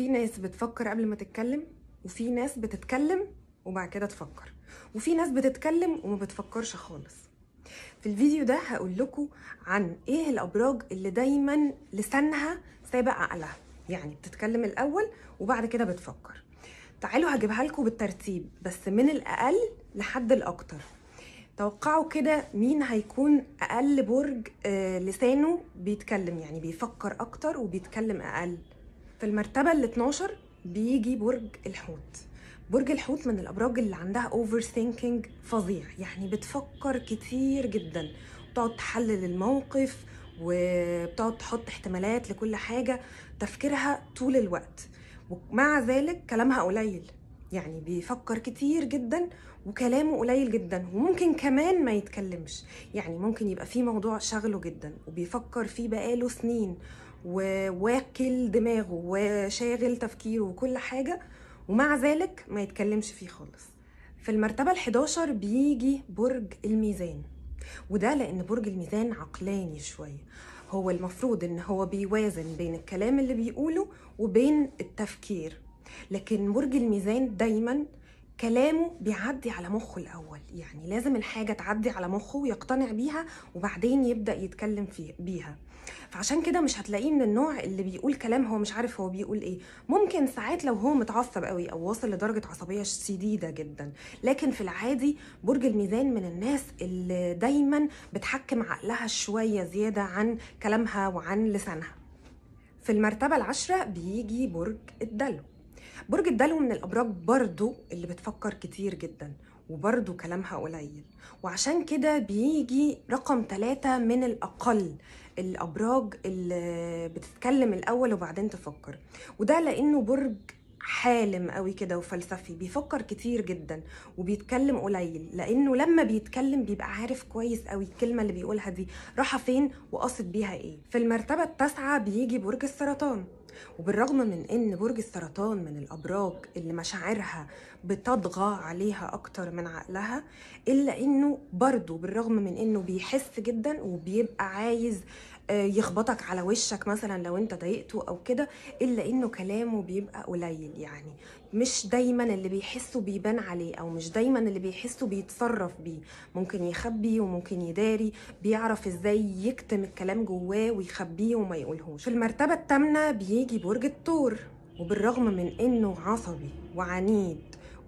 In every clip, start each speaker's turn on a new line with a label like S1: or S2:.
S1: في ناس بتفكر قبل ما تتكلم وفي ناس بتتكلم وبعد كده تفكر وفي ناس بتتكلم وما بتفكرش خالص في الفيديو ده هقول لكم عن ايه الابراج اللي دايما لسانها سابق عقلها يعني بتتكلم الاول وبعد كده بتفكر تعالوا هجيبها لكم بالترتيب بس من الاقل لحد الاكتر توقعوا كده مين هيكون اقل برج آه لسانه بيتكلم يعني بيفكر اكتر وبيتكلم اقل في المرتبه ال 12 بيجي برج الحوت برج الحوت من الابراج اللي عندها اوفر ثينكينج فظيع يعني بتفكر كتير جدا بتقعد تحلل الموقف وبتقعد تحط احتمالات لكل حاجه تفكيرها طول الوقت ومع ذلك كلامها قليل يعني بيفكر كتير جدا وكلامه قليل جدا وممكن كمان ما يتكلمش يعني ممكن يبقى في موضوع شغله جدا وبيفكر فيه بقاله سنين وواكل دماغه وشاغل تفكيره وكل حاجة ومع ذلك ما يتكلمش فيه خالص في المرتبة ال11 بيجي برج الميزان وده لأن برج الميزان عقلاني شوية هو المفروض ان هو بيوازن بين الكلام اللي بيقوله وبين التفكير لكن برج الميزان دايما كلامه بيعدي على مخه الاول يعني لازم الحاجه تعدي على مخه ويقتنع بيها وبعدين يبدا يتكلم فيه بيها فعشان كده مش هتلاقيه من النوع اللي بيقول كلام هو مش عارف هو بيقول ايه ممكن ساعات لو هو متعصب قوي او واصل لدرجه عصبيه شديده جدا لكن في العادي برج الميزان من الناس اللي دايما بتحكم عقلها شويه زياده عن كلامها وعن لسانها في المرتبه العاشره بيجي برج الدلو برج الدلو من الابراج برضو اللي بتفكر كتير جدا وبرضو كلامها قليل وعشان كده بيجي رقم ثلاثة من الأقل الأبراج اللي بتتكلم الأول وبعدين تفكر وده لأنه برج حالم قوي كده وفلسفي بيفكر كتير جدا وبيتكلم قليل لانه لما بيتكلم بيبقى عارف كويس قوي الكلمه اللي بيقولها دي رايحه فين وقاصد بيها ايه في المرتبه التاسعه بيجي برج السرطان وبالرغم من ان برج السرطان من الابراج اللي مشاعرها بتطغى عليها اكتر من عقلها الا انه برضه بالرغم من انه بيحس جدا وبيبقى عايز يخبطك على وشك مثلا لو انت ضايقته او كده الا انه كلامه بيبقى قليل يعني مش دايما اللي بيحسه بيبان عليه او مش دايما اللي بيحسه بيتصرف بيه ممكن يخبي وممكن يداري بيعرف ازاي يكتم الكلام جواه ويخبيه وما يقولهوش في المرتبه الثامنه بيجي برج الثور وبالرغم من انه عصبي وعنيد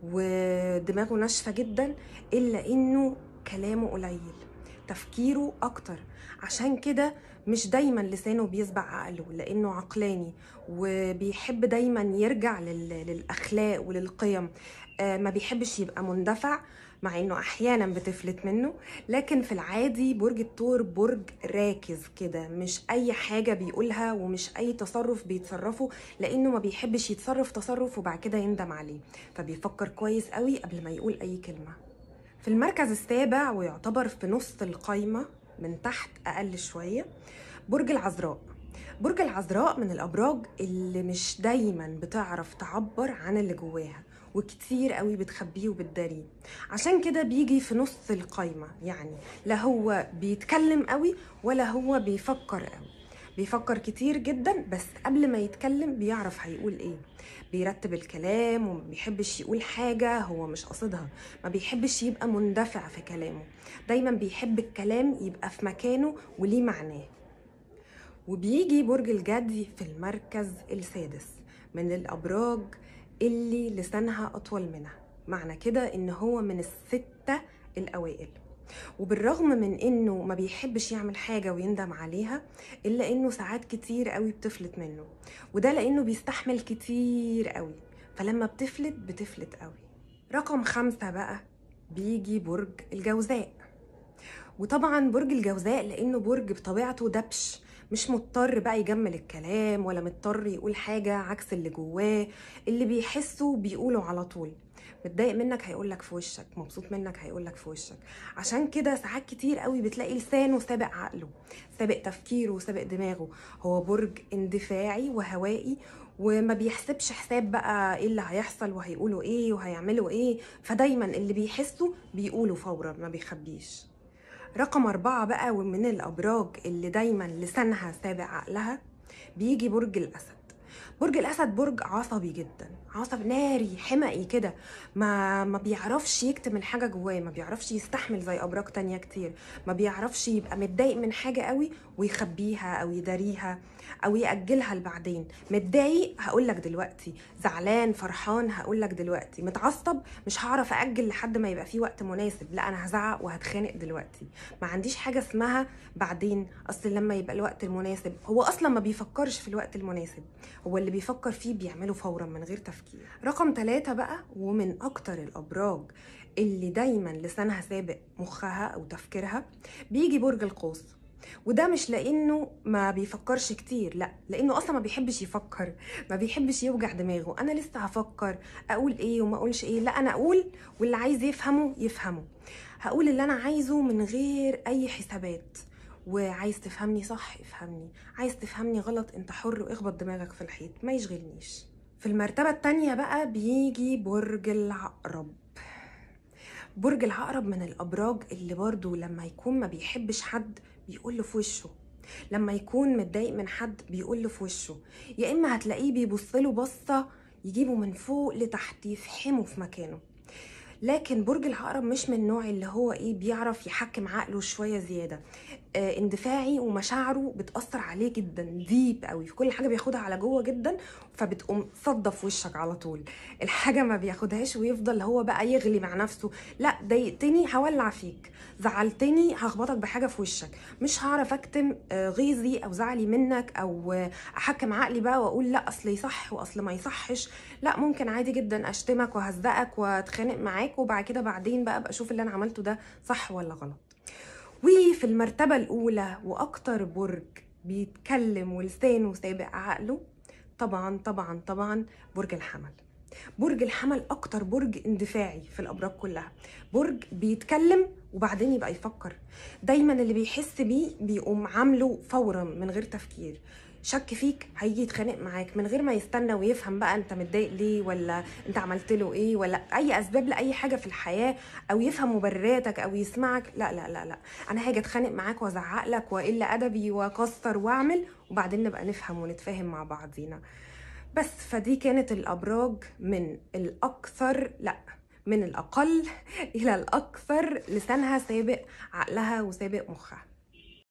S1: ودماغه ناشفه جدا الا انه كلامه قليل تفكيره اكتر عشان كده مش دايما لسانه بيسبق عقله لانه عقلاني وبيحب دايما يرجع للاخلاق وللقيم ما بيحبش يبقى مندفع مع انه احيانا بتفلت منه لكن في العادي برج الثور برج راكز كده مش اي حاجه بيقولها ومش اي تصرف بيتصرفه لانه ما بيحبش يتصرف تصرف وبعد كده يندم عليه فبيفكر كويس قوي قبل ما يقول اي كلمه في المركز السابع ويعتبر في نص القايمه من تحت اقل شويه برج العذراء برج العذراء من الابراج اللي مش دايما بتعرف تعبر عن اللي جواها وكتير قوي بتخبيه وبتداريه عشان كده بيجي في نص القايمه يعني لا هو بيتكلم قوي ولا هو بيفكر قوي بيفكر كتير جدا بس قبل ما يتكلم بيعرف هيقول ايه بيرتب الكلام وما بيحبش يقول حاجة هو مش قصدها ما بيحبش يبقى مندفع في كلامه دايما بيحب الكلام يبقى في مكانه وليه معناه وبيجي برج الجدي في المركز السادس من الأبراج اللي لسانها أطول منها معنى كده إن هو من الستة الأوائل وبالرغم من انه ما بيحبش يعمل حاجه ويندم عليها الا انه ساعات كتير قوي بتفلت منه وده لانه بيستحمل كتير قوي فلما بتفلت بتفلت قوي رقم خمسة بقى بيجي برج الجوزاء وطبعا برج الجوزاء لانه برج بطبيعته دبش مش مضطر بقى يجمل الكلام ولا مضطر يقول حاجة عكس اللي جواه اللي بيحسه بيقوله على طول متضايق منك هيقولك في وشك مبسوط منك هيقولك في وشك عشان كده ساعات كتير قوي بتلاقي لسانه سابق عقله سابق تفكيره وسابق دماغه هو برج اندفاعي وهوائي وما بيحسبش حساب بقى ايه اللي هيحصل وهيقولوا ايه وهيعملوا ايه فدايما اللي بيحسه بيقوله فورا ما بيخبيش رقم أربعة بقى ومن الأبراج اللي دايما لسانها سابق عقلها بيجي برج الأسد برج الاسد برج عصبي جدا عصبي ناري حمقي كده ما ما بيعرفش يكتم الحاجه جواه ما بيعرفش يستحمل زي ابراج تانية كتير ما بيعرفش يبقى متضايق من حاجه قوي ويخبيها او يداريها او ياجلها لبعدين متضايق هقول لك دلوقتي زعلان فرحان هقول لك دلوقتي متعصب مش هعرف اجل لحد ما يبقى في وقت مناسب لا انا هزعق وهتخانق دلوقتي ما عنديش حاجه اسمها بعدين اصل لما يبقى الوقت المناسب هو اصلا ما بيفكرش في الوقت المناسب هو اللي بيفكر فيه بيعمله فورا من غير تفكير رقم ثلاثة بقى ومن اكتر الابراج اللي دايما لسانها سابق مخها او تفكيرها بيجي برج القوس وده مش لانه ما بيفكرش كتير لا لانه اصلا ما بيحبش يفكر ما بيحبش يوجع دماغه انا لسه هفكر اقول ايه وما اقولش ايه لا انا اقول واللي عايز يفهمه يفهمه هقول اللي انا عايزه من غير اي حسابات وعايز تفهمني صح افهمني عايز تفهمني غلط انت حر واخبط دماغك في الحيط ما يشغلنيش في المرتبة التانية بقى بيجي برج العقرب برج العقرب من الابراج اللي برضو لما يكون ما بيحبش حد بيقول له في وشه لما يكون متضايق من حد بيقول له في وشه يا اما هتلاقيه بيبص له بصه يجيبه من فوق لتحت يفحمه في مكانه لكن برج العقرب مش من النوع اللي هو ايه بيعرف يحكم عقله شويه زياده آه اندفاعي ومشاعره بتاثر عليه جدا ديب قوي في كل حاجه بياخدها على جوه جدا فبتقوم صدى في وشك على طول الحاجه ما بياخدهاش ويفضل هو بقى يغلي مع نفسه لا ضايقتني هولع فيك زعلتني هخبطك بحاجه في وشك مش هعرف اكتم آه غيظي او زعلي منك او آه احكم عقلي بقى واقول لا اصل يصح واصل ما يصحش لا ممكن عادي جدا اشتمك وهزقك واتخانق معاك وبعد كده بعدين بقى ابقى اشوف اللي انا عملته ده صح ولا غلط وفي المرتبة الأولى وأكتر برج بيتكلم ولسانه سابق عقله طبعا طبعا طبعا برج الحمل برج الحمل أكتر برج اندفاعي في الأبراج كلها برج بيتكلم وبعدين يبقى يفكر دايما اللي بيحس بيه بيقوم عامله فورا من غير تفكير شك فيك هيجي يتخانق معاك من غير ما يستنى ويفهم بقى انت متضايق ليه ولا انت عملت له ايه ولا اي اسباب لاي حاجه في الحياه او يفهم مبرراتك او يسمعك لا لا لا لا انا هاجي اتخانق معاك وازعق لك واقل ادبي واكسر واعمل وبعدين نبقى نفهم ونتفاهم مع بعضينا بس فدي كانت الابراج من الاكثر لا من الاقل الى الاكثر لسانها سابق عقلها وسابق مخها